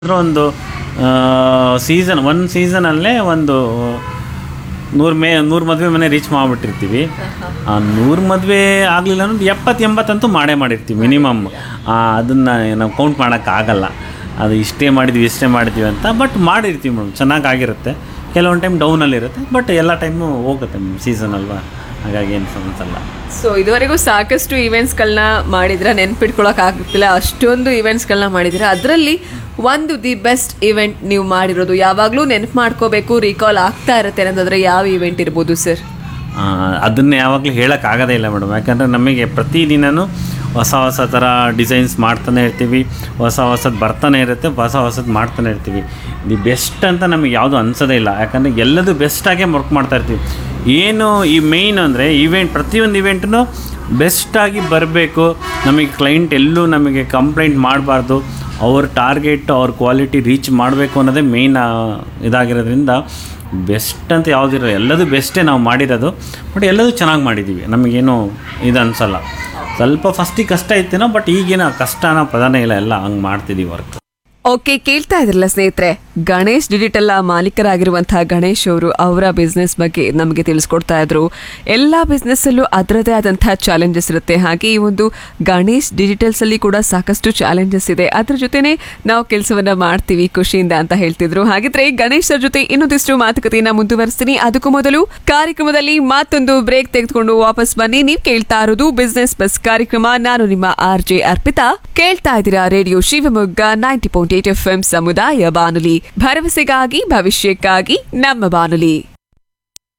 ಅಂದ್ರೆ ಒಂದು ಸೀಸನ್ ಒಂದು ಸೀಸನಲ್ಲೇ ಒಂದು ನೂರು ಮೇ ನೂರು ಮದುವೆ ಮನೆ ರೀಚ್ ಮಾಡಿಬಿಟ್ಟಿರ್ತೀವಿ ಆ ನೂರು ಮದುವೆ ಆಗಲಿಲ್ಲ ಅನ್ನೋದು ಎಪ್ಪತ್ತು ಎಂಬತ್ತಂತೂ ಮಾಡೇ ಮಾಡಿರ್ತೀವಿ ಮಿನಿಮಮ್ ಅದನ್ನು ನಾವು ಕೌಂಟ್ ಮಾಡೋಕ್ಕಾಗಲ್ಲ ಅದು ಇಷ್ಟೇ ಮಾಡಿದ್ವಿ ಇಷ್ಟೇ ಮಾಡಿದ್ವಿ ಅಂತ ಬಟ್ ಮಾಡಿರ್ತೀವಿ ಮೇಡಮ್ ಚೆನ್ನಾಗಾಗಿರುತ್ತೆ ಕೆಲವೊಂದು ಟೈಮ್ ಡೌನಲ್ಲಿರುತ್ತೆ ಬಟ್ ಎಲ್ಲ ಟೈಮು ಹೋಗುತ್ತೆ ಸೀಸನ್ ಅಲ್ವಾ ಹಾಗಾಗಿ ಏನು ಅನ್ಸಲ್ಲ ಸೊ ಇದುವರೆಗೂ ಸಾಕಷ್ಟು ಇವೆಂಟ್ಸ್ಗಳನ್ನ ಮಾಡಿದ್ರ ನೆನ್ಪಿಟ್ಕೊಳಕ್ ಆಗ್ತಿಲ್ಲ ಅಷ್ಟೊಂದು ಇವೆಂಟ್ಸ್ಗಳನ್ನ ಮಾಡಿದಿರ ಅದರಲ್ಲಿ ಒಂದು ದಿ ಬೆಸ್ಟ್ ಇವೆಂಟ್ ನೀವು ಮಾಡಿರೋದು ಯಾವಾಗಲೂ ನೆನಪು ಮಾಡ್ಕೋಬೇಕು ರೀಕಾಲ್ ಆಗ್ತಾ ಇರುತ್ತೆ ಅನ್ನೋದಾದ್ರೆ ಯಾವ ಇವೆಂಟ್ ಇರ್ಬೋದು ಸರ್ ಆ, ಅದನ್ನ ಯಾವಾಗಲೂ ಹೇಳೋಕ್ಕಾಗೋದೇ ಇಲ್ಲ ಮೇಡಮ್ ಯಾಕಂದರೆ ನಮಗೆ ಪ್ರತಿದಿನವೂ ಹೊಸ ಹೊಸ ಥರ ಡಿಸೈನ್ಸ್ ಮಾಡ್ತಾನೆ ಇರ್ತೀವಿ ಹೊಸ ಹೊಸದು ಬರ್ತಾನೆ ಇರುತ್ತೆ ಹೊಸ ಹೊಸದು ಮಾಡ್ತಾನೆ ಇರ್ತೀವಿ ದಿ ಬೆಸ್ಟ್ ಅಂತ ನಮಗೆ ಯಾವುದು ಅನ್ಸೋದೇ ಇಲ್ಲ ಯಾಕಂದರೆ ಎಲ್ಲದೂ ಬೆಸ್ಟಾಗೇ ವರ್ಕ್ ಮಾಡ್ತಾ ಇರ್ತೀವಿ ಏನು ಈ ಮೇಯ್ನ್ ಅಂದರೆ ಇವೆಂಟ್ ಪ್ರತಿಯೊಂದು ಇವೆಂಟ್ನು ಬೆಸ್ಟಾಗಿ ಬರಬೇಕು ನಮಗೆ ಕ್ಲೈಂಟ್ ಎಲ್ಲೂ ನಮಗೆ ಕಂಪ್ಲೇಂಟ್ ಮಾಡಬಾರ್ದು ಅವ್ರ ಟಾರ್ಗೆಟ್ ಅವ್ರ ಕ್ವಾಲಿಟಿ ರೀಚ್ ಮಾಡಬೇಕು ಅನ್ನೋದೇ ಮೇಯ್ನ್ ಇದಾಗಿರೋದ್ರಿಂದ ಬೆಸ್ಟ್ ಅಂತ ಯಾವುದಿರೋ ಎಲ್ಲದೂ ಬೆಸ್ಟೇ ನಾವು ಮಾಡಿರೋದು ಬಟ್ ಎಲ್ಲದೂ ಚೆನ್ನಾಗಿ ಮಾಡಿದ್ದೀವಿ ನಮಗೇನು ಇದು ಅನಿಸಲ್ಲ ಸ್ವಲ್ಪ ಫಸ್ಟಿಗೆ ಕಷ್ಟ ಇತ್ತೇನೋ ಬಟ್ ಈಗೇನೋ ಕಷ್ಟ ಅನ್ನೋ ಪದನೇ ಇಲ್ಲ ಎಲ್ಲ ಹಂಗೆ ಮಾಡ್ತಿದ್ದೀವಿ ವರ್ಕ್ ಓಕೆ ಕೇಳ್ತಾ ಇದ್ರಲ್ಲ ಸ್ನೇಹಿತರೆ ಗಣೇಶ್ ಡಿಜಿಟಲ್ ಮಾಲೀಕರಾಗಿರುವಂತಹ ಗಣೇಶ್ ಅವರು ಅವರ ಬಿಸ್ನೆಸ್ ಬಗ್ಗೆ ನಮಗೆ ತಿಳಿಸ್ಕೊಡ್ತಾ ಇದ್ರು ಎಲ್ಲ ಬಿಸ್ನೆಸ್ ಅಲ್ಲೂ ಅದರದೇ ಆದಂತಹ ಚಾಲೆಂಜಸ್ ಇರುತ್ತೆ ಹಾಗೆ ಈ ಒಂದು ಗಣೇಶ್ ಡಿಜಿಟಲ್ಸ್ ಅಲ್ಲಿ ಕೂಡ ಸಾಕಷ್ಟು ಚಾಲೆಂಜಸ್ ಇದೆ ಅದ್ರ ಜೊತೆನೆ ನಾವು ಕೆಲಸವನ್ನ ಮಾಡ್ತೀವಿ ಖುಷಿಯಿಂದ ಅಂತ ಹೇಳ್ತಿದ್ರು ಹಾಗಿದ್ರೆ ಗಣೇಶ್ ಅವ್ರ ಜೊತೆ ಇನ್ನೊಂದಿಷ್ಟು ಮಾತುಕತೆಯನ್ನ ಮುಂದುವರಿಸ್ತೀನಿ ಅದಕ್ಕೂ ಮೊದಲು ಕಾರ್ಯಕ್ರಮದಲ್ಲಿ ಮತ್ತೊಂದು ಬ್ರೇಕ್ ತೆಗೆದುಕೊಂಡು ವಾಪಸ್ ಬನ್ನಿ ನೀವು ಕೇಳ್ತಾ ಇರೋದು ಬಿಸ್ನೆಸ್ ಬಸ್ ಕಾರ್ಯಕ್ರಮ ನಾನು ನಿಮ್ಮ ಆರ್ ಜೆ ಅರ್ಪಿತಾ ಕೇಳ್ತಾ ಇದ್ದೀರಾ radio Shivamogga ninety point eight F M ಸಮುದಾಯ ಬಾನುಲಿ ಭರವಸೆಗಾಗಿ ಭವಿಷ್ಯಕ್ಕಾಗಿ ನಮ್ಮ ಬಾನುಲಿ